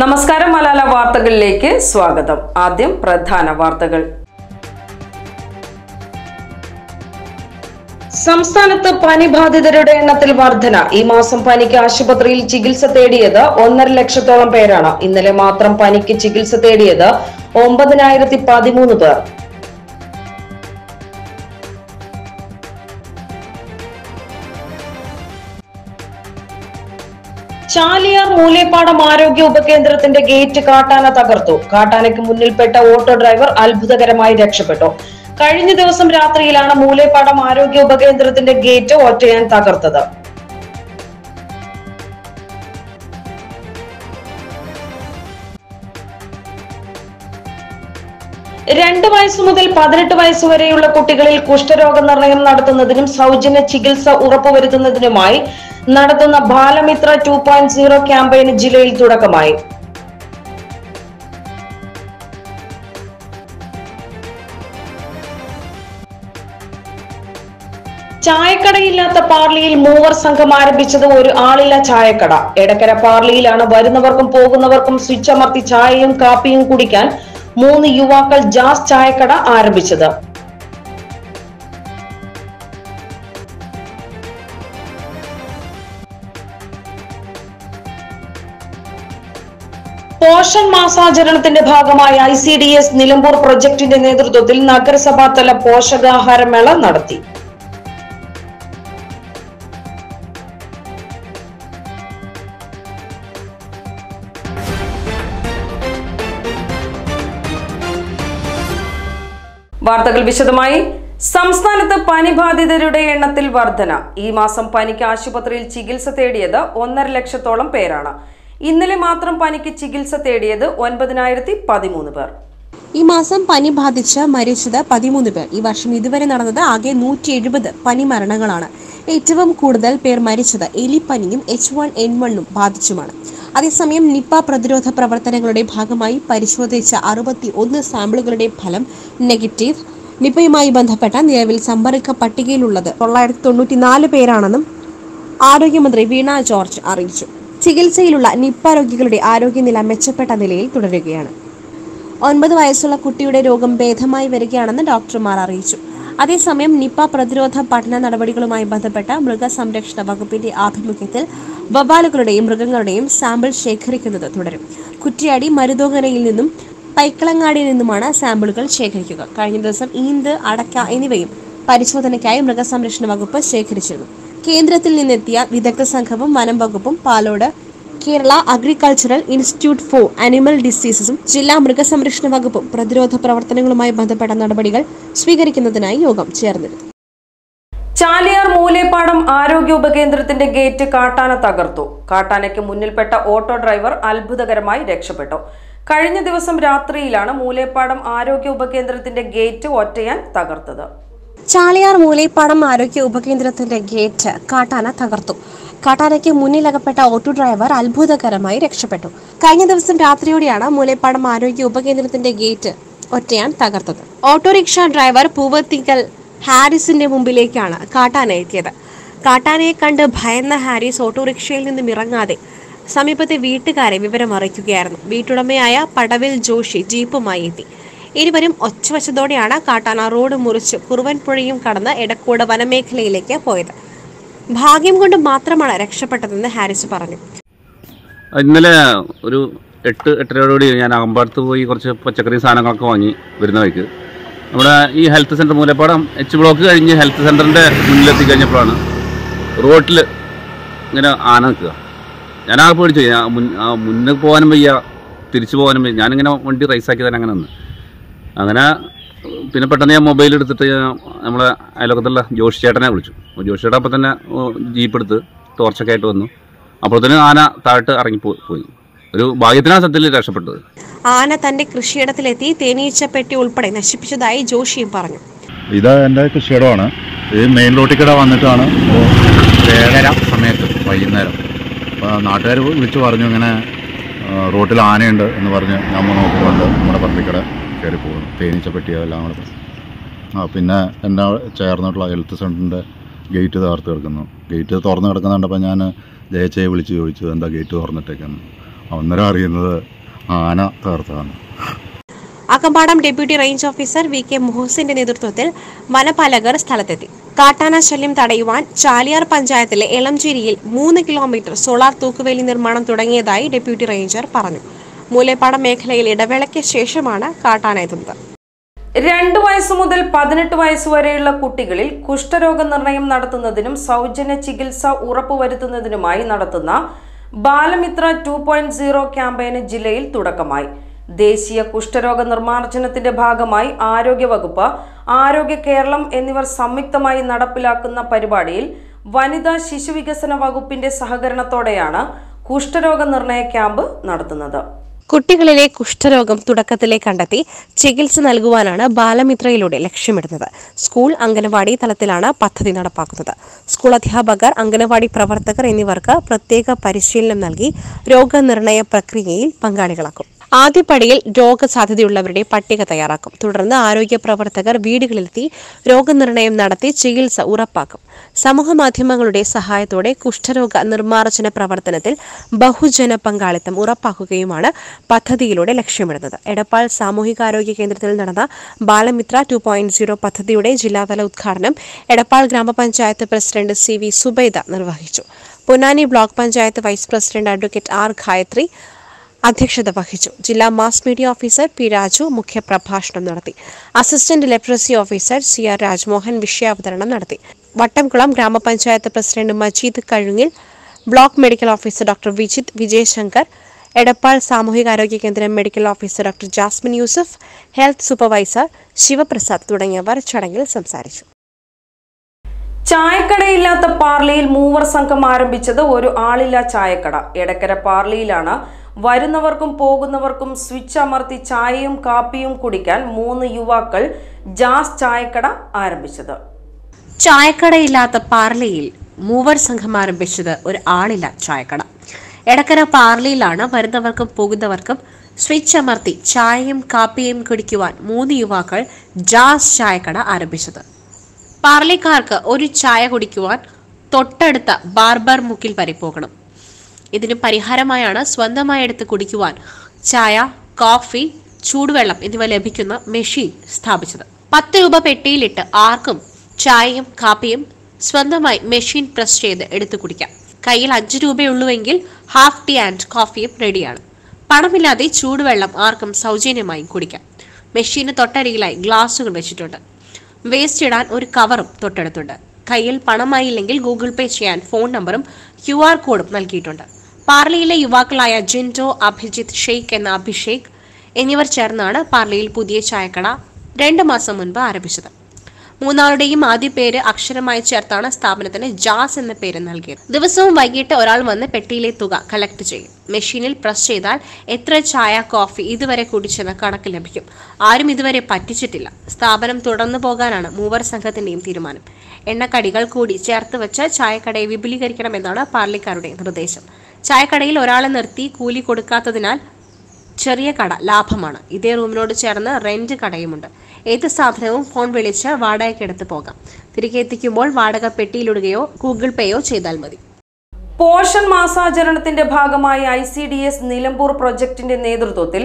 നമസ്കാരം മലാല വാർത്തകളിലേക്ക് സ്വാഗതം ആദ്യം പ്രധാന വാർത്തകൾ സംസ്ഥാനത്ത് പനി ബാധിതരുടെ എണ്ണത്തിൽ വർധന ഈ മാസം പനിക്ക് ആശുപത്രിയിൽ ചികിത്സ തേടിയത് ഒന്നര ലക്ഷത്തോളം പേരാണ് ഇന്നലെ മാത്രം പനിക്ക് ചികിത്സ തേടിയത് ഒമ്പതിനായിരത്തി പതിമൂന്ന് പേർ ചാലിയാർ മൂലേപ്പാടം ആരോഗ്യ ഉപകേന്ദ്രത്തിന്റെ ഗേറ്റ് കാട്ടാന തകർത്തു കാട്ടാനയ്ക്ക് മുന്നിൽപ്പെട്ട ഓട്ടോ ഡ്രൈവർ അത്ഭുതകരമായി രക്ഷപ്പെട്ടു കഴിഞ്ഞ ദിവസം രാത്രിയിലാണ് മൂലേപ്പാടം ആരോഗ്യ ഉപകേന്ദ്രത്തിന്റെ ഗേറ്റ് ഒറ്റയാൻ തകർത്തത് രണ്ട് വയസ്സു മുതൽ പതിനെട്ട് വയസ്സ് വരെയുള്ള കുട്ടികളിൽ കുഷ്ഠരോഗ നിർണയം നടത്തുന്നതിനും സൗജന്യ ചികിത്സ ഉറപ്പുവരുത്തുന്നതിനുമായി നടത്തുന്ന ബാലമിത്ര ടു പോയിന്റ് സീറോ ക്യാമ്പയിന് ജില്ലയിൽ തുടക്കമായി ചായക്കടയില്ലാത്ത പാർലിയിൽ മൂവർ സംഘം ആരംഭിച്ചത് ഒരു ആളില്ല ചായക്കട എടക്കര പാർലിയിലാണ് വരുന്നവർക്കും പോകുന്നവർക്കും സ്വിച്ച് അമർത്തി ചായയും കാപ്പിയും കുടിക്കാൻ മൂന്ന് യുവാക്കൾ ജാസ് ചായക്കട ആരംഭിച്ചത് പോഷൻ മാസാചരണത്തിന്റെ ഭാഗമായി I C D S Nilambur പ്രൊജക്ടിന്റെ നേതൃത്വത്തിൽ നഗരസഭാതല പോഷകാഹാരമേള നടത്തി വാർത്തകൾ വിശദമായി സംസ്ഥാനത്ത് പനി ബാധിതരുടെ എണ്ണത്തിൽ വർധന ഈ മാസം പനിക്ക് ആശുപത്രിയിൽ ചികിത്സ തേടിയത് ഒന്നര ലക്ഷത്തോളം പേരാണ് ഇന്നലെ മാത്രം പനിക്ക് ചികിത്സ തേടിയത് ഒൻപതിനായിരത്തി പതിമൂന്ന് പേർ ഈ മാസം പനി ബാധിച്ച് മരിച്ചത് പതിമൂന്ന് പേർ ഈ വർഷം ഇതുവരെ നടന്നത് ആകെ നൂറ്റി എഴുപത് പനി മരണങ്ങളാണ് ഏറ്റവും കൂടുതൽ പേർ മരിച്ചത് എലിപ്പനിയും എച്ച് വൺ എൻ വണ്ണും ബാധിച്ചുമാണ് അതേസമയം നിപ്പ പ്രതിരോധ പ്രവർത്തനങ്ങളുടെ ഭാഗമായി പരിശോധിച്ച അറുപത്തി ഒന്ന് സാമ്പിളുകളുടെ ഫലം നെഗറ്റീവ് നിപ്പയുമായി ബന്ധപ്പെട്ട നിലവിൽ സമ്പർക്ക പട്ടികയിലുള്ളത് തൊള്ളായിരത്തി തൊണ്ണൂറ്റിനാല് പേരാണെന്നും ആരോഗ്യമന്ത്രി വീണ ജോർജ് അറിയിച്ചു ചികിത്സയിലുള്ള നിപ്പ രോഗികളുടെ ആരോഗ്യനില മെച്ചപ്പെട്ട നിലയിൽ തുടരുകയാണ് ഒൻപത് വയസ്സുള്ള കുട്ടിയുടെ രോഗം ഭേദമായി വരികയാണെന്ന് ഡോക്ടർമാർ അറിയിച്ചു അതേസമയം നിപ്പ പ്രതിരോധ പഠന നടപടികളുമായി ബന്ധപ്പെട്ട മൃഗസംരക്ഷണ വകുപ്പിന്റെ ആഭിമുഖ്യത്തിൽ വവ്വാലുകളുടെയും മൃഗങ്ങളുടെയും സാമ്പിൾ ശേഖരിക്കുന്നത് തുടരും കുറ്റിയാടി മരുതോങ്ങരയിൽ നിന്നും പൈക്കളങ്ങാടിയിൽ നിന്നുമാണ് സാമ്പിളുകൾ ശേഖരിക്കുക കഴിഞ്ഞ ദിവസം ഈന്ത് അടക്ക എന്നിവയും പരിശോധനയ്ക്കായി മൃഗസംരക്ഷണ വകുപ്പ് ശേഖരിച്ചിരുന്നു കേന്ദ്രത്തിൽ നിന്നെത്തിയ വിദഗ്ധ സംഘവും വനം വകുപ്പും Palode Kerala agricultural institute for animal ഡിസീസസും ജില്ലാ മൃഗസംരക്ഷണ വകുപ്പും പ്രതിരോധ പ്രവർത്തനങ്ങളുമായി ബന്ധപ്പെട്ട നടപടികൾ സ്വീകരിക്കുന്നതിനായി യോഗം ചേർന്നിരുന്നു ചാലിയാർ മൂലേപ്പാടം ആരോഗ്യ ഉപകേന്ദ്രത്തിന്റെ ഗേറ്റ് കാട്ടാന തകർത്തു കാട്ടാനയ്ക്ക് മുന്നിൽപ്പെട്ട ഓട്ടോ ഡ്രൈവർ അത്ഭുതകരമായി രക്ഷപ്പെട്ടു കഴിഞ്ഞ ദിവസം രാത്രിയിലാണ് മൂലേപ്പാടം ആരോഗ്യ ഉപകേന്ദ്രത്തിന്റെ ഗേറ്റ് ഒറ്റയാൻ തകർത്തത് ചാലിയാർ മൂലേപ്പാടം ആരോഗ്യ ഉപകേന്ദ്രത്തിന്റെ ഗേറ്റ് കാട്ടാന തകർത്തു കാട്ടാനയ്ക്ക് മുന്നിലകപ്പെട്ട ഓട്ടോ ഡ്രൈവർ അത്ഭുതകരമായി രക്ഷപ്പെട്ടു കഴിഞ്ഞ ദിവസം രാത്രിയോടെയാണ് മൂലേപ്പാടം ആരോഗ്യ ഉപകേന്ദ്രത്തിന്റെ ഗേറ്റ് ഒറ്റയാൻ തകർത്തത് ഓട്ടോറിക്ഷ ഡ്രൈവർ പൂവത്തിങ്കൽ ഹാരിസിന്റെ മുമ്പിലേക്കാണ് കാട്ടാന എത്തിയത് കാട്ടാനയെ കണ്ട് ഭയന്ന ഹാരിസ് ഓട്ടോറിക്ഷയിൽ നിന്നും ഇറങ്ങാതെ സമീപത്തെ വീട്ടുകാരെ വിവരം അറിയിക്കുകയായിരുന്നു വീട്ടുടമയായ പടവിൽ ജോഷി ജീപ്പുമായി എത്തി ഇരുവരും ഒച്ചവച്ചതോടെയാണ് കാട്ടാന റോഡ് മുറിച്ച് കുറുവൻപുഴയും കടന്ന് എടക്കോട് വനമേഖലയിലേക്ക് പോയത് ഭാഗ്യം കൊണ്ട് മാത്രമാണ് രക്ഷപ്പെട്ടതെന്ന് ഹാരിസ് പറഞ്ഞു ഇന്നലെ ഒരു എട്ട് എട്ടരയോടുകൂടി ഞാൻ അകമ്പാടത്ത് പോയി കുറച്ച് പച്ചക്കറി സാധനങ്ങളൊക്കെ വാങ്ങി വരുന്ന വഴിക്ക് നമ്മുടെ ഈ health centre Moolappadam H block കഴിഞ്ഞ് ഹെൽത്ത് സെൻറ്ററിൻ്റെ മുന്നിലെത്തി കഴിഞ്ഞപ്പോഴാണ് റോട്ടിൽ ഇങ്ങനെ ആന നിൽക്കുക ഞാൻ ആ പേടിച്ചു ഞാൻ മുൻ ആ മുന്നിൽ പോകാനും വയ്യ തിരിച്ചു പോകാനും വയ്യ ഞാനിങ്ങനെ വണ്ടി റൈസാക്കി തന്നെ അങ്ങനെ നിന്ന് അങ്ങനെ പിന്നെ പെട്ടെന്ന് ഞാൻ മൊബൈൽ എടുത്തിട്ട് ഞാൻ നമ്മളെ അയലോക്കത്തുള്ള ജോഷി ചേട്ടനെ വിളിച്ചു അപ്പോൾ ജോഷി ചേട്ടൻ അപ്പം തന്നെ ഓ, ജീപ്പ് എടുത്ത് ടോർച്ചൊക്കെ ആയിട്ട് വന്നു അപ്പോഴത്തേനും ആന താഴോട്ട് ഇറങ്ങി പോ- പോയി ഒരു ഭാഗ്യത്തിനാണ് സത്യത്തിൽ രക്ഷപ്പെട്ടത് ആന തന്റെ കൃഷിയിടത്തിലെത്തി തേനീച്ച പെട്ടി ഉൾപ്പെടെ നശിപ്പിച്ചതായി ജോഷിയും പറഞ്ഞു ഇത് എൻ്റെ കൃഷിയിടമാണ് ഈ മെയിൻ റോട്ടിൽ കൂടെ വന്നിട്ടാണ് ഇപ്പോൾ ഏഴര സമയത്ത് വൈകുന്നേരം അപ്പോൾ നാട്ടുകാർ വിളിച്ചു പറഞ്ഞു ഇങ്ങനെ ആ, റോട്ടിൽ ആനയുണ്ട് എന്ന് പറഞ്ഞ് നമ്മൾ നോക്കുന്നുണ്ട് നമ്മുടെ പറമ്പിക്കട കയറി പോകുന്നു തേനീച്ചപ്പെട്ടി അതെല്ലാം കൂടെ ആ പിന്നെ എൻ്റെ ചേർന്നിട്ടുള്ള ഹെൽത്ത് സെൻ്ററിൻ്റെ ഗേറ്റ് തകർത്ത് കിടക്കുന്നു ഗേറ്റ് തുറന്ന് കിടക്കുന്ന കണ്ടപ്പോൾ ഞാൻ ജയച്ചയെ വിളിച്ച് ചോദിച്ചു എന്താ ഗേറ്റ് തുറന്നിട്ടേക്കെന്ന് അന്നേരം അറിയുന്നത് ആന തകർത്തതാണ് Akampadam deputy range officer V K മുഹസിന്റെ നേതൃത്വത്തിൽ വനപാലകർ സ്ഥലത്തെത്തി കാട്ടാന ശല്യം തടയുവാൻ ചാലിയാർ പഞ്ചായത്തിലെ എളംചേരിയിൽ മൂന്ന് കിലോമീറ്റർ സോളാർ തൂക്കുവേലി നിർമ്മാണം തുടങ്ങിയതായി ഡെപ്യൂട്ടി റേഞ്ചർ പറഞ്ഞു മൂലേപ്പാടം മേഖലയിൽ ഇടവേളയ്ക്ക് ശേഷമാണ് കാട്ടാന എത്തുന്നത് രണ്ട് വയസ്സ് മുതൽ പതിനെട്ട് വയസ്സ് വരെയുള്ള കുട്ടികളിൽ കുഷ്ഠരോഗ നിർണയം നടത്തുന്നതിനും സൗജന്യ ചികിത്സ ഉറപ്പുവരുത്തുന്നതിനുമായി നടത്തുന്ന ബാലമിത്ര ടു പോയിന്റ് സീറോ ക്യാമ്പയിന് ജില്ലയിൽ തുടക്കമായി ദേശീയ കുഷ്ഠരോഗ നിർമ്മാർജ്ജനത്തിന്റെ ഭാഗമായി ആരോഗ്യവകുപ്പ് ആരോഗ്യ കേരളം എന്നിവർ സംയുക്തമായി നടപ്പിലാക്കുന്ന പരിപാടിയിൽ വനിതാ ശിശുവികസന വകുപ്പിന്റെ സഹകരണത്തോടെയാണ് കുഷ്ഠരോഗ നിർണയ ക്യാമ്പ് നടത്തുന്നത് കുട്ടികളിലെ കുഷ്ഠരോഗം തുടക്കത്തിലെ കണ്ടെത്തി ചികിത്സ നൽകുവാനാണ് ബാലമിത്രയിലൂടെ ലക്ഷ്യമിടുന്നത് സ്കൂൾ അംഗനവാടി തലത്തിലാണ് പദ്ധതി നടപ്പാക്കുന്നത് സ്കൂൾ അധ്യാപകർ അംഗനവാടി പ്രവർത്തകർ എന്നിവർക്ക് പ്രത്യേക പരിശീലനം നൽകി രോഗനിർണയ പ്രക്രിയയിൽ പങ്കാളികളാക്കും ആദ്യപടിയിൽ രോഗസാധ്യതയുള്ളവരുടെ പട്ടിക തയ്യാറാക്കും തുടർന്ന് ആരോഗ്യ പ്രവർത്തകർ വീടുകളിലെത്തി രോഗനിർണയം നടത്തി ചികിത്സ ഉറപ്പാക്കും സമൂഹ മാധ്യമങ്ങളുടെ സഹായത്തോടെ കുഷ്ഠരോഗ നിർമ്മാർജ്ജന പ്രവർത്തനത്തിൽ ബഹുജന പങ്കാളിത്തം ഉറപ്പാക്കുകയുമാണ് പദ്ധതിയിലൂടെ ലക്ഷ്യമിടുന്നത് എടപ്പാൾ സാമൂഹികാരോഗ്യ കേന്ദ്രത്തിൽ നടന്ന ബാലമിത്ര ടു പോയിന്റ് സീറോ പദ്ധതിയുടെ ജില്ലാതല ഉദ്ഘാടനം എടപ്പാൾ ഗ്രാമപഞ്ചായത്ത് പ്രസിഡന്റ് സി വി സുബൈദ നിർവഹിച്ചു Ponnani block panchayat vice president advocate R Gayathri അധ്യക്ഷത വഹിച്ചു ജില്ലാ mass media officer P Raju മുഖ്യപ്രഭാഷണം നടത്തി assistant leprosy officer C R Rajmohan വിഷയാവതരണം നടത്തി വട്ടംകുളം ഗ്രാമപഞ്ചായത്ത് president Majeed Kazhungil block medical officer doctor Vijith Vijayashankar Edappal സാമൂഹികാരോഗ്യ കേന്ദ്രം medical officer doctor Jasmin Yusuf health supervisor Sivaprasad തുടങ്ങിയവർ ചടങ്ങിൽ സംസാരിച്ചു ചായക്കടയില്ലാത്ത പാർലിയിൽ മൂവർ സംഘം ആരംഭിച്ചത് ഒരു ആളില്ല ചായക്കട എടക്കര പാർലിയിലാണ് വരുന്നവർക്കും പോകുന്നവർക്കും സ്വിച്ച് അമർത്തി ചായയും കാപ്പിയും കുടിക്കാൻ മൂന്ന് യുവാക്കൾ ജാസ് ചായക്കട ആരംഭിച്ചത് ചായക്കടയില്ലാത്ത പാർലയിൽ മൂവർ സംഘം ആരംഭിച്ചത് ഒരു ആളില്ല ചായക്കട എടക്കര പാർലയിലാണ് വരുന്നവർക്കും പോകുന്നവർക്കും സ്വിച്ച് അമർത്തി ചായയും കാപ്പിയും കുടിക്കുവാൻ മൂന്ന് യുവാക്കൾ ജാസ് ചായക്കട ആരംഭിച്ചത് പാർലിക്കാർക്ക് ഒരു ചായ കുടിക്കുവാൻ തൊട്ടടുത്ത ബാർബർ മുക്കിൽ വരെ പോകണം ഇതിന് പരിഹാരമായാണ് സ്വന്തമായി എടുത്ത് കുടിക്കുവാൻ ചായ കോഫി ചൂടുവെള്ളം എന്നിവ ലഭിക്കുന്ന മെഷീൻ സ്ഥാപിച്ചത് പത്ത് രൂപ പെട്ടിയിലിട്ട് ആർക്കും ചായയും കാപ്പിയും സ്വന്തമായി മെഷീൻ പ്രസ് ചെയ്ത് എടുത്തു കുടിക്കാം കയ്യിൽ അഞ്ച് രൂപയുള്ളുവെങ്കിൽ ഹാഫ് ടീ ആൻഡ് കോഫിയും റെഡിയാണ് പണമില്ലാതെ ചൂടുവെള്ളം ആർക്കും സൗജന്യമായി കുടിക്കാം മെഷീന് തൊട്ടരികിലായി ഗ്ലാസുകൾ വെച്ചിട്ടുണ്ട് വേസ്റ്റ് ഇടാൻ ഒരു കവറും തൊട്ടടുത്തുണ്ട് കയ്യിൽ പണമായില്ലെങ്കിൽ ഗൂഗിൾ പേ ചെയ്യാൻ ഫോൺ നമ്പറും ക്യു ആർ കോഡും നൽകിയിട്ടുണ്ട് പാർലിയിലെ യുവാക്കളായ ജിൻഡോ അഭിജിത്ത് ഷെയ്ഖ് എന്ന അഭിഷേക് എന്നിവർ ചേർന്നാണ് പാർലിയിൽ പുതിയ ചായക്കട രണ്ട് മാസം മുൻപ് ആരംഭിച്ചത് മൂന്നാളുടെയും ആദ്യ പേര് അക്ഷരമായി ചേർത്താണ് സ്ഥാപനത്തിന് ജാസ് എന്ന പേര് നൽകിയത് ദിവസവും വൈകിട്ട് ഒരാൾ വന്ന് പെട്ടിയിലെ തുക കളക്ട് ചെയ്യും മെഷീനിൽ പ്രസ് ചെയ്താൽ എത്ര ചായ കോഫി ഇതുവരെ കുടിച്ചെന്ന കണക്ക് ലഭിക്കും ആരും ഇതുവരെ പറ്റിച്ചിട്ടില്ല സ്ഥാപനം തുടർന്നു പോകാനാണ് മൂവർ സംഘത്തിന്റെയും തീരുമാനം എണ്ണക്കടികൾ കൂടി ചേർത്ത് വെച്ച് ചായക്കടയെ വിപുലീകരിക്കണമെന്നാണ് പാർലിക്കാരുടെ നിർദ്ദേശം ചായക്കടയിൽ ഒരാളെ നിർത്തി കൂലി കൊടുക്കാത്തതിനാൽ ചെറിയ കട ലാഭമാണ് ഇതേ റൂമിനോട് ചേർന്ന് റെന്റ് കടയുമുണ്ട് ഏത് സാധനവും ഫോൺ വിളിച്ച് വാടകയ്ക്കെടുത്ത് പോകാം തിരികെ എത്തിക്കുമ്പോൾ വാടക പെട്ടിയിലിടുകയോ ഗൂഗിൾ പേയോ ചെയ്താൽ മതി പോഷൻ മാസാചരണത്തിന്റെ ഭാഗമായി I C D S Nilambur പ്രൊജക്ടിന്റെ നേതൃത്വത്തിൽ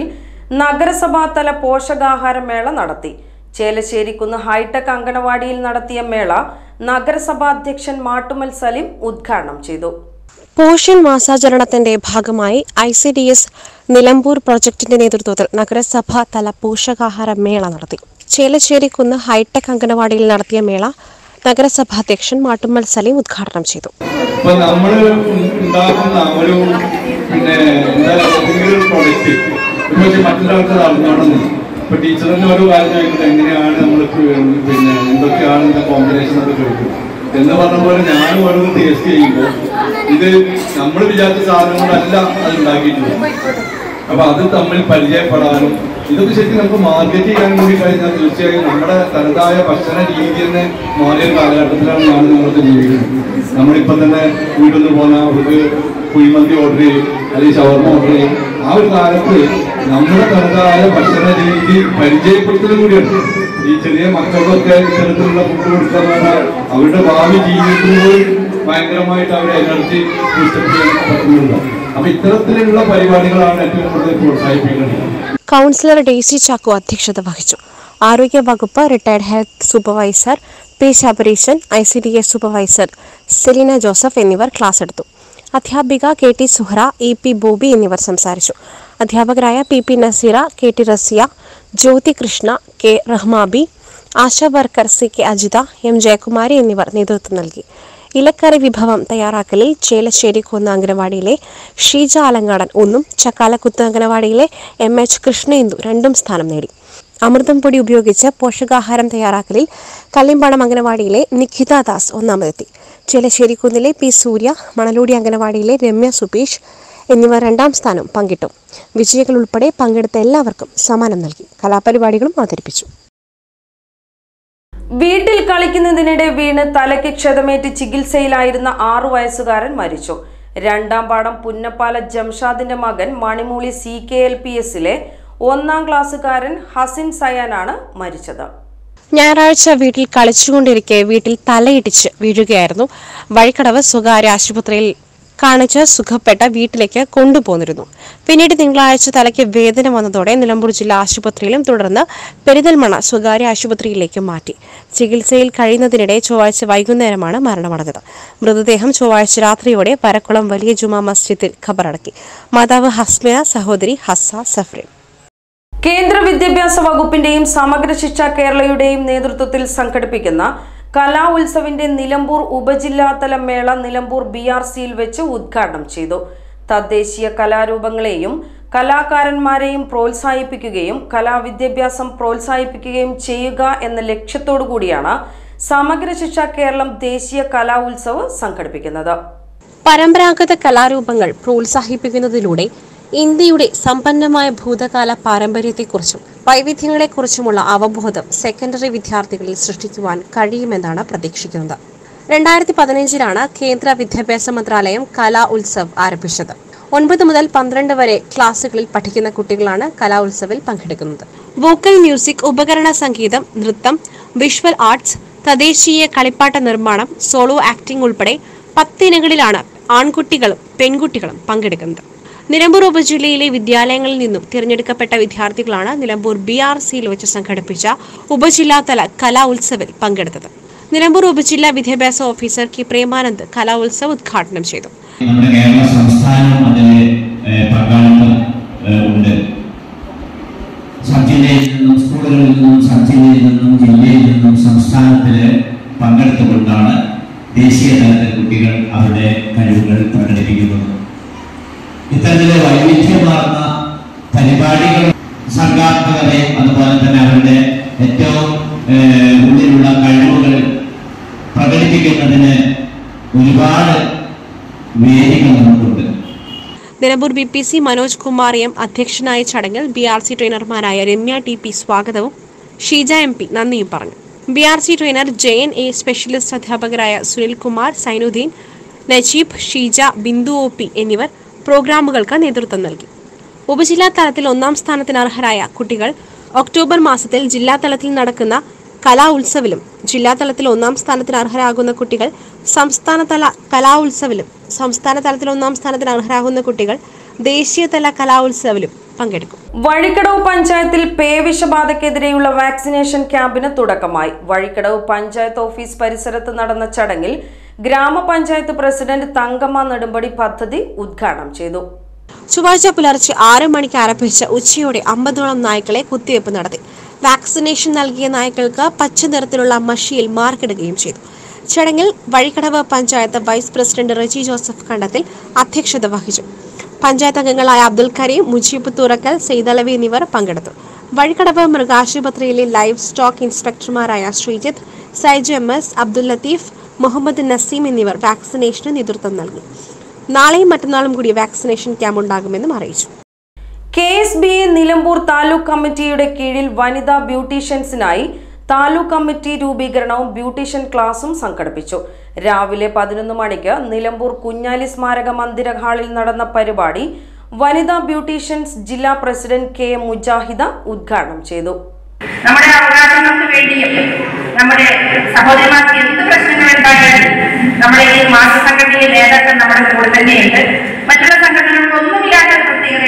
നഗരസഭാതല പോഷകാഹാര മേള നടത്തി ചേലശ്ശേരിക്കുന്ന് ഹൈടെക് അങ്കണവാടിയിൽ നടത്തിയ മേള നഗരസഭാധ്യക്ഷൻ മാട്ടുമൽ സലിം ഉദ്ഘാടനം ചെയ്തു പോഷൻ മാസാചരണത്തിന്റെ ഭാഗമായി I C D S Nilambur പ്രൊജക്ടിന്റെ നേതൃത്വത്തിൽ നഗരസഭ തല പോഷകാഹാര മേള നടത്തി ചേലശ്ശേരിക്കുന്ന് ഹൈടെക് അങ്കണവാടിയിൽ നടത്തിയ മേള നഗരസഭാ അധ്യക്ഷൻ മാട്ടുമ്മൽ സലീം ഉദ്ഘാടനം ചെയ്തു ഇപ്പൊ നമ്മൾ ഉണ്ടാക്കുന്ന ഒരു പിന്നെ എന്താ എന്തെങ്കിലും ഒരു പ്രൊഡക്റ്റ് പക്ഷെ മറ്റൊരാൾക്ക് അത് അറിഞ്ഞോണമെന്നില്ല ഇപ്പൊ ടീച്ചറിന് ഓരോ കാര്യം ചോദിക്കുന്നത് എങ്ങനെയാണ് നമ്മൾ പിന്നെ എന്തൊക്കെയാണ് ഇതിന്റെ കോമ്പിനേഷൻ ഒക്കെ ചോദിക്കും എന്ന് പറഞ്ഞ പോലെ ഞാൻ ഓരോന്ന് ടേസ്റ്റ് ചെയ്യുമ്പോൾ ഇത് നമ്മൾ വിചാരിച്ച സാധനം കൊണ്ടല്ല അത് ഉണ്ടാക്കിയിട്ടുള്ളത് അപ്പൊ അത് തമ്മിൽ പരിചയപ്പെടാനും ഇതൊക്കെ ശരിക്കും നമുക്ക് മാർക്കറ്റ് ചെയ്യാൻ കൂടി കഴിഞ്ഞാൽ തീർച്ചയായും നമ്മുടെ തനതായ ഭക്ഷണ രീതി തന്നെ മാറിയ ഒരു കാലഘട്ടത്തിലാണ് ഞാൻ നമ്മളൊക്കെ ജീവിക്കുന്നത് നമ്മളിപ്പോ തന്നെ വീട്ടിൽ നിന്ന് പോകുന്ന അവർക്ക് കുഴിമന്തി ഓർഡർ ചെയ്യും അല്ലെങ്കിൽ ഷവർമ ഓർഡർ ചെയ്യും ആ ഒരു കാലത്ത് നമ്മുടെ തനതായ ഭക്ഷണ രീതി പരിചയപ്പെടുത്തലും കൂടിയാണ് ഈ ചെറിയ മക്കൾക്കൊക്കെ ഇത്തരത്തിലുള്ള ഫുഡ് കൊടുക്കുക എന്ന് പറഞ്ഞാൽ അവരുടെ ഭാവി ജീവിതത്തിൽ പോലും ഭയങ്കരമായിട്ട് അവരെ എനർജി ബൂസ്റ്റപ്പ് ചെയ്യാൻ പറ്റുന്നുണ്ട് അപ്പൊ ഇത്തരത്തിലുള്ള പരിപാടികളാണ് ഏറ്റവും കൂടുതൽ പ്രോത്സാഹിപ്പിക്കേണ്ടത് കൗൺസിലർ ഡെയ്സി ചാക്കോ അധ്യക്ഷത വഹിച്ചു ആരോഗ്യ വകുപ്പ് retired health supervisor P Sabareesan I C D S supervisor Selina Joseph എന്നിവർ ക്ലാസ് എടുത്തു അധ്യാപിക K T Suhra E P Bobby എന്നിവർ സംസാരിച്ചു അധ്യാപകരായ P P Naseera K T Rasiya Jyothi Krishna K Rahmabi Asha worker C K Ajitha M Jayakumari എന്നിവർ നേതൃത്വം നൽകി ഇലക്കറി വിഭവം തയ്യാറാക്കലിൽ ചേലശ്ശേരി കുന്ന് അംഗനവാടിയിലെ ഷീജ അലങ്കാടൻ ഒന്നും ചക്കാലക്കുത്ത് അംഗനവാടിയിലെ എം എച്ച് കൃഷ്ണേന്ദു രണ്ടും സ്ഥാനം നേടി അമൃതം പൊടി ഉപയോഗിച്ച് പോഷകാഹാരം തയ്യാറാക്കലിൽ കല്ലിമ്പാടം അംഗനവാടിയിലെ നിഖിത ദാസ് ഒന്നാമതെത്തി ചേലശ്ശേരി കുന്നിലെ പി സൂര്യ മണലൂടി അംഗനവാടിയിലെ രമ്യ സുബീഷ് എന്നിവർ രണ്ടാം സ്ഥാനം പങ്കിട്ടു വിജയികൾ ഉൾപ്പെടെ പങ്കെടുത്ത എല്ലാവർക്കും സമ്മാനം നൽകി കലാപരിപാടികളും അവതരിപ്പിച്ചു വീട്ടിൽ കളിക്കുന്നതിനിടെ വീണ് തലയ്ക്ക് ക്ഷതമേറ്റ് ചികിത്സയിലായിരുന്ന ആറു വയസ്സുകാരൻ മരിച്ചു രണ്ടാം പാടം പുന്നപ്പാല ജംഷാദിന്റെ മകൻ Manimooli C K L P എസിലെ ഒന്നാം ക്ലാസ്സുകാരൻ ഹസിൻ സയാനാണ് മരിച്ചത് ഞായറാഴ്ച വീട്ടിൽ കളിച്ചുകൊണ്ടിരിക്കെ വീട്ടിൽ തലയിടിച്ച് വീഴുകയായിരുന്നു വഴിക്കടവ് സ്വകാര്യ ആശുപത്രിയിൽ കാണിച്ച് സുഖപ്പെട്ട വീട്ടിലേക്ക് കൊണ്ടുപോന്നിരുന്നു പിന്നീട് തിങ്കളാഴ്ച തലയ്ക്ക് വേദന വന്നതോടെ നിലമ്പൂർ ജില്ലാ ആശുപത്രിയിലും തുടർന്ന് പെരിന്തൽമണ്ണ സ്വകാര്യ ആശുപത്രിയിലേക്കും മാറ്റി ചികിത്സയിൽ കഴിയുന്നതിനിടെ ചൊവ്വാഴ്ച വൈകുന്നേരമാണ് മരണമടഞ്ഞത് മൃതദേഹം ചൊവ്വാഴ്ച രാത്രിയോടെ പരക്കുളം വലിയ ജുമാ മസ്ജിദിൽ ഖബറടക്കി മാതാവ് ഹസ്മിന സഹോദരി ഹസ്സ സഫ്രീൻ കേന്ദ്ര വിദ്യാഭ്യാസ വകുപ്പിന്റെയും സമഗ്ര ശിക്ഷ കേരളയുടെയും നേതൃത്വത്തിൽ സംഘടിപ്പിക്കുന്ന കലാ ഉത്സവിന്റെ നിലമ്പൂർ ഉപജില്ലാതല മേള നിലമ്പൂർ ബി ആർ സിയിൽ വെച്ച് ഉദ്ഘാടനം ചെയ്തു തദ്ദേശീയ കലാരൂപങ്ങളെയും കലാകാരന്മാരെയും പ്രോത്സാഹിപ്പിക്കുകയും കലാവിദ്യാഭ്യാസം പ്രോത്സാഹിപ്പിക്കുകയും ചെയ്യുക എന്ന ലക്ഷ്യത്തോടു കൂടിയാണ് സമഗ്ര ശിക്ഷ കേരളം ദേശീയ കലാ ഉത്സവ് സംഘടിപ്പിക്കുന്നത് പരമ്പരാഗത കലാരൂപങ്ങൾ പ്രോത്സാഹിപ്പിക്കുന്നതിലൂടെ ഇന്ത്യയുടെ സമ്പന്നമായ ഭൂതകാല പാരമ്പര്യത്തെക്കുറിച്ചും വൈവിധ്യങ്ങളെക്കുറിച്ചുമുള്ള അവബോധം സെക്കൻഡറി വിദ്യാർത്ഥികളിൽ സൃഷ്ടിക്കുവാൻ കഴിയുമെന്നാണ് പ്രതീക്ഷിക്കുന്നത് രണ്ടായിരത്തി പതിനഞ്ചിലാണ് കേന്ദ്ര വിദ്യാഭ്യാസ മന്ത്രാലയം കലാ ഉത്സവ് ആരംഭിച്ചത് ഒൻപത് മുതൽ പന്ത്രണ്ട് വരെ ക്ലാസുകളിൽ പഠിക്കുന്ന കുട്ടികളാണ് കലാ ഉത്സവിൽ പങ്കെടുക്കുന്നത് വോക്കൽ മ്യൂസിക് ഉപകരണ സംഗീതം നൃത്തം വിഷ്വൽ ആർട്സ് തദ്ദേശീയ കളിപ്പാട്ട നിർമ്മാണം സോളോ ആക്ടിംഗ് ഉൾപ്പെടെ പത്തിനങ്ങളിലാണ് ആൺകുട്ടികളും പെൺകുട്ടികളും പങ്കെടുക്കുന്നത് നിലമ്പൂർ ഉപജില്ലയിലെ വിദ്യാലയങ്ങളിൽ നിന്നും തിരഞ്ഞെടുക്കപ്പെട്ട വിദ്യാർത്ഥികളാണ് നിലമ്പൂർ ബി ആർ സിയിൽ വെച്ച് സംഘടിപ്പിച്ച ഉപജില്ലാതല കലാ ഉത്സവിൽ പങ്കെടുത്തത് നിലമ്പൂർ ഉപജില്ലാ വിദ്യാഭ്യാസ ഓഫീസർ കെ പ്രേമാനന്ദ് കലാ ഉത്സവ് ഉദ്ഘാടനം ചെയ്തു നമ്മുടെ കേരള സംസ്ഥാനം അതിൽ ഏഹ്, പങ്കാളിത്തം ഏഹ്, ഉണ്ട് സബ് ജില്ലയിൽ നിന്നും സ്കൂളുകളിൽ നിന്നും സബ് ജില്ലയിൽ നിന്നും ജില്ലയിൽ നിന്നും സംസ്ഥാനത്തിൽ പങ്കെടുത്തുകൊണ്ടാണ് ദേശീയ തലത്തിൽ കുട്ടികൾ അവരുടെ കഴിവുകൾ പ്രകടിപ്പിക്കുന്നത് ഇത്തരത്തിലെ വൈവിധ്യമാർന്ന പരിപാടികൾ സർഗാത്മകതയും അതുപോലെ തന്നെ അവരുടെ ഏറ്റവും ഏഹ്, ഉള്ളിലുള്ള കഴിവുകൾ പ്രകടിപ്പിക്കുന്നതിന് ഒരുപാട് വേദികൾ നമുക്കുണ്ട് Nilambur B P C Manoj Kumar M അധ്യക്ഷനായ ചടങ്ങിൽ ബി ആർ സി ട്രെയിനർമാരായ രമ്യ ടി പി സ്വാഗതവും ഷീജ എം പി നന്ദിയും പറഞ്ഞു B R C trainer Jayan A specialist അധ്യാപകരായ സുനിൽ കുമാർ സൈനുദ്ദീൻ നജീബ് ഷീജ ബിന്ദു ഒ പി എന്നിവർ പ്രോഗ്രാമുകൾക്ക് നേതൃത്വം നൽകി ഉപജില്ലാ തലത്തിൽ ഒന്നാം സ്ഥാനത്തിന് അർഹരായ കുട്ടികൾ ഒക്ടോബർ മാസത്തിൽ ജില്ലാ തലത്തിൽ നടക്കുന്ന കലാ ഉത്സവിലും ജില്ലാ തലത്തിൽ ഒന്നാം സ്ഥാനത്തിന് അർഹരാകുന്ന കുട്ടികൾ സംസ്ഥാനതല കലാ ഉത്സവിലും സംസ്ഥാന തലത്തിൽ ഒന്നാം സ്ഥാനത്തിന് അർഹരാകുന്ന കുട്ടികൾ ദേശീയതല കലാ ഉത്സവിലും പങ്കെടുക്കും വഴിക്കടവ് പഞ്ചായത്തിൽ പേവിഷബാധയ്ക്കെതിരെയുള്ള വാക്സിനേഷൻ ക്യാമ്പിന് തുടക്കമായി വഴിക്കടവ് പഞ്ചായത്ത് ഓഫീസ് പരിസരത്ത് നടന്ന ചടങ്ങിൽ ഗ്രാമപഞ്ചായത്ത് പ്രസിഡന്റ് തങ്കമ്മ നെടുമ്പടി പദ്ധതി ഉദ്ഘാടനം ചെയ്തു ചൊവ്വാഴ്ച പുലർച്ചെ ആറ് മണിക്ക് ആരംഭിച്ച ഉച്ചയോടെ അമ്പതോളം നായ്ക്കളെ കുത്തിവയ്പ് നടത്തി വാക്സിനേഷൻ നൽകിയ നായ്ക്കൾക്ക് പച്ച നിറത്തിലുള്ള മഷിയിൽ മാർക്കിടുകയും ചെയ്തു ചടങ്ങിൽ വഴിക്കടവ് പഞ്ചായത്ത് വൈസ് പ്രസിഡന്റ് റെജി ജോസഫ് കണ്ടത്തിൽ അധ്യക്ഷത വഹിച്ചു പഞ്ചായത്ത് അംഗങ്ങളായ അബ്ദുൽ കരീം മുജീബ് തുറക്കൽ സെയ്തലവി എന്നിവർ പങ്കെടുത്തു വഴിക്കടവ് മൃഗാശുപത്രിയിലെ ലൈവ് സ്റ്റോക്ക് ഇൻസ്പെക്ടർമാരായ ശ്രീജിത്ത് സൈജു എം എസ് അബ്ദുൽ ലത്തീഫ് മുഹമ്മദ് നസീം എന്നിവർ വാക്സിനേഷന് നേതൃത്വം നൽകി നാളെയും മറ്റന്നാളും കൂടി വാക്സിനേഷൻ ക്യാമ്പ് ഉണ്ടാകുമെന്നും അറിയിച്ചു K S B A Nilambur taluk കമ്മിറ്റിയുടെ കീഴിൽ വനിതാ ബ്യൂട്ടീഷ്യൻസിനായി താലൂക്ക് കമ്മിറ്റി രൂപീകരണവും ബ്യൂട്ടീഷ്യൻ ക്ലാസും സംഘടിപ്പിച്ചു രാവിലെ പതിനൊന്ന് മണിക്ക് നിലമ്പൂർ കുഞ്ഞാലി സ്മാരക മന്ദിര ഹാളിൽ നടന്ന പരിപാടി വനിതാ ബ്യൂട്ടീഷ്യൻസ് ജില്ലാ പ്രസിഡന്റ് കെ എം മുജാഹിദ ഉദ്ഘാടനം ചെയ്തു നമ്മുടെ അവകാശങ്ങൾക്ക് വേണ്ടിയും നമ്മുടെ സഹോദരിമാർക്ക് എന്ത് പ്രശ്നങ്ങൾ ഉണ്ടായാലും നമ്മുടെ ഈ മാതൃ സംഘടനയിലെ നേതാക്കൾ നമ്മുടെ കൂടെ തന്നെയുണ്ട് മറ്റുള്ള സംഘടനകളും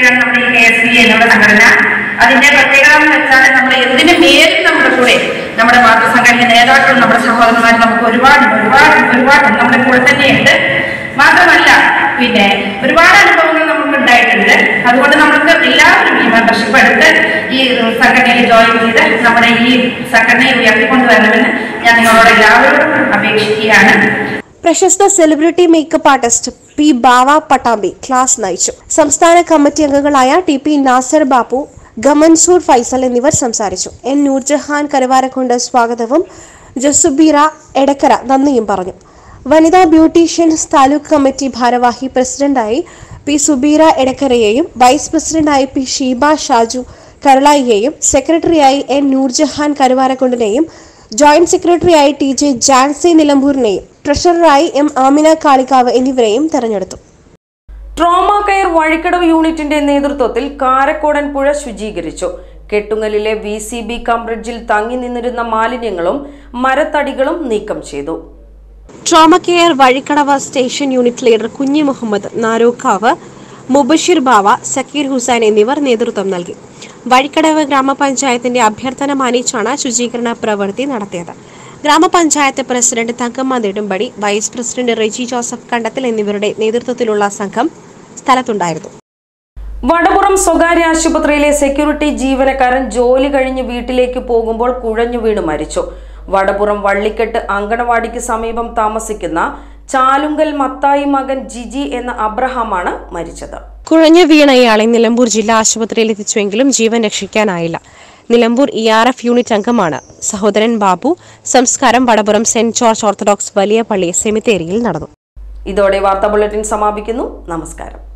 സംഘടനയാണ് നമ്മുടെ ഈ കെ എസ് പി എന്നുള്ള സംഘടന അതിന്റെ പ്രത്യേകത എന്ന് വെച്ചാൽ നമ്മൾ എന്തിനു മേലും നമ്മുടെ കൂടെ നമ്മുടെ മാതൃസംഘടന നേതാക്കളും നമ്മുടെ സഹോദരന്മാരും നമുക്ക് ഒരുപാട് ഒരുപാട് ഒരുപാട് നമ്മുടെ കൂടെ തന്നെയുണ്ട് മാത്രമല്ല പിന്നെ ഒരുപാട് അനുഭവങ്ങൾ നമുക്ക് ഉണ്ടായിട്ടുണ്ട് അതുകൊണ്ട് നമുക്ക് എല്ലാവരും ഈ മെമ്പർഷിപ്പ് എടുത്ത് ഈ സംഘടനയിൽ ജോയിൻ ചെയ്ത് നമ്മുടെ ഈ സംഘടനയെ ഉയർത്തിക്കൊണ്ടുവരണമെന്ന് ഞാൻ നിങ്ങളോട് എല്ലാവരോടും അപേക്ഷിക്കുകയാണ് പ്രശസ്ത celebrity makeup artist P Bava Pattambi class നയിച്ചു സംസ്ഥാന കമ്മിറ്റി അംഗങ്ങളായ ടി പി നാസർ ബാപ്പു ഗമൻസൂർ ഫൈസൽ എന്നിവർ സംസാരിച്ചു എൻ നൂർജഹാൻ കരുവാരക്കുണ്ട് സ്വാഗതവും ജസുബീറ എടക്കര നന്ദിയും പറഞ്ഞു വനിതാ ബ്യൂട്ടീഷ്യൻസ് താലൂക്ക് കമ്മിറ്റി ഭാരവാഹി പ്രസിഡന്റായി പി സുബീറ എടക്കരയെയും വൈസ് പ്രസിഡന്റായി പി ഷീബ ഷാജു കരളായിയെയും സെക്രട്ടറിയായി എൻ നൂർജഹാൻ കരുവാരക്കുണ്ടിനെയും ജോയിന്റ് സെക്രട്ടറിയായി ടി ജെ ജാൻസി നിലമ്പൂരിനെയും ട്രഷററായി എം ആമിന കാളിക്കാവ് എന്നിവരെയും തെരഞ്ഞെടുത്തു ട്രോമ കെയർ വഴിക്കടവ് യൂണിറ്റിന്റെ നേതൃത്വത്തിൽ കാരക്കോടൻ പുഴ ശുചീകരിച്ചു കെട്ടുങ്ങലിലെ വി സി ബി കംബ്രിഡ്ജിൽ തങ്ങി നിന്നിരുന്ന മാലിന്യങ്ങളും മരത്തടികളും നീക്കം ചെയ്തു trauma care Vazhikkadavu station unit leader Kunhi Muhammad നാരൂക്കാവ് Mubashir ബാവ സക്കീർ ഹുസൈൻ എന്നിവർ നേതൃത്വം നൽകി വഴിക്കടവ് ഗ്രാമപഞ്ചായത്തിന്റെ അഭ്യർത്ഥന മാനിച്ചാണ് ശുചീകരണ പ്രവൃത്തി നടത്തിയത് ഗ്രാമപഞ്ചായത്ത് president Thankamma Nedumpadi vice president Reji Joseph Kandathil എന്നിവരുടെ നേതൃത്വത്തിലുള്ള സംഘം സ്ഥലത്തുണ്ടായിരുന്നു വടപുറം സ്വകാര്യ ആശുപത്രിയിലെ സെക്യൂരിറ്റി ജീവനക്കാരൻ ജോലി കഴിഞ്ഞ് വീട്ടിലേക്ക് പോകുമ്പോൾ കുഴഞ്ഞു വീണ് മരിച്ചു വടപുറം വള്ളിക്കെട്ട് അങ്കണവാടിക്ക് സമീപം താമസിക്കുന്ന ചാലുങ്കൽ മത്തായി മകൻ ജിജി എന്ന അബ്രഹാമാണ് മരിച്ചത് കുഴഞ്ഞു വീണ ഇയാളെ നിലമ്പൂർ ജില്ലാ ആശുപത്രിയിൽ എത്തിച്ചുവെങ്കിലും ജീവൻ രക്ഷിക്കാനായില്ല Nilambur E R F unit അംഗമാണ് സഹോദരൻ ബാബു സംസ്കാരം വടപുറം സെന്റ് ജോർജ് ഓർത്തഡോക്സ് വലിയ പള്ളി സെമിത്തേരിയിൽ നടന്നു ഇതോടെ വാർത്താ ബുള്ളറ്റിൻ സമാപിക്കുന്നു നമസ്കാരം